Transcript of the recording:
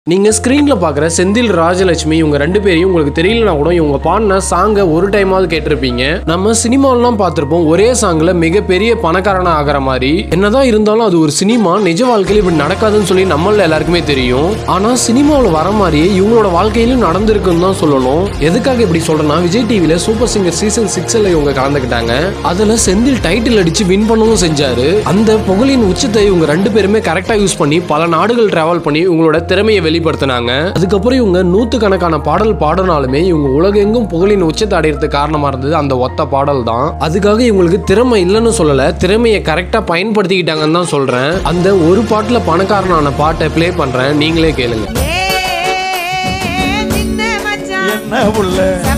நீங்க ஸ்கிரீன்ல பாக்குற செந்தில் ராஜலட்சுமி இவங்க ரெண்டு பேரையும் உங்களுக்கு தெரியலனா கூட இவங்க பாடின சாங்க ஒரு டைமாவது கேட்டிருப்பீங்க நம்ம சினிமாலாம் பார்த்திருப்போம் ஒரே சாங்ல மிகப்பெரிய பணக்காரனா ஆகிற மாதிரி என்னதான் இருந்தாலும் அது ஒரு சினிமா நிஜ வாழ்க்கையில இப்படி நடக்காதுன்னு சொல்லி நம்மள எல்லாருக்குமே தெரியும் ஆனா சினிமாவில் வர மாதிரியே இவங்களோட வாழ்க்கையிலும் நடந்திருக்குன்னு தான் சொல்லணும் எதுக்காக இப்படி சொல்றேன்னா விஜய் டிவில சூப்பர் சிங்கர் சீசன் சிக்ஸ்ல இவங்க கலந்துக்கிட்டாங்க அதுல செந்தில் டைட்டில் அடிச்சு வின் பண்ணவும் செஞ்சாரு அந்த புகழின் உச்சத்தை இவங்க ரெண்டு பேருமே கரெக்டா யூஸ் பண்ணி பல நாடுகள் டிராவல் பண்ணி இவங்களோட திறமையை வெளிப்படுத்தினாங்க அதுக்கப்புறம் இவங்க நூத்து கணக்கான பாடல் பாடினாலுமே இவங்க உலகெங்கும் புகழின் உச்சத்தை அடையிறதுக்கு காரணமா இருந்தது அந்த ஒத்த பாடல் தான் அதுக்காக இவங்களுக்கு திறமை இல்லைன்னு சொல்லல திறமையை கரெக்டா பயன்படுத்திக்கிட்டாங்கன்னு தான் சொல்றேன் அந்த ஒரு பாட்டுல பணக்காரனான பாட்டை ப்ளே பண்றேன் நீங்களே கேளுங்க ஏ சின்ன மச்சான் என்ன புள்ள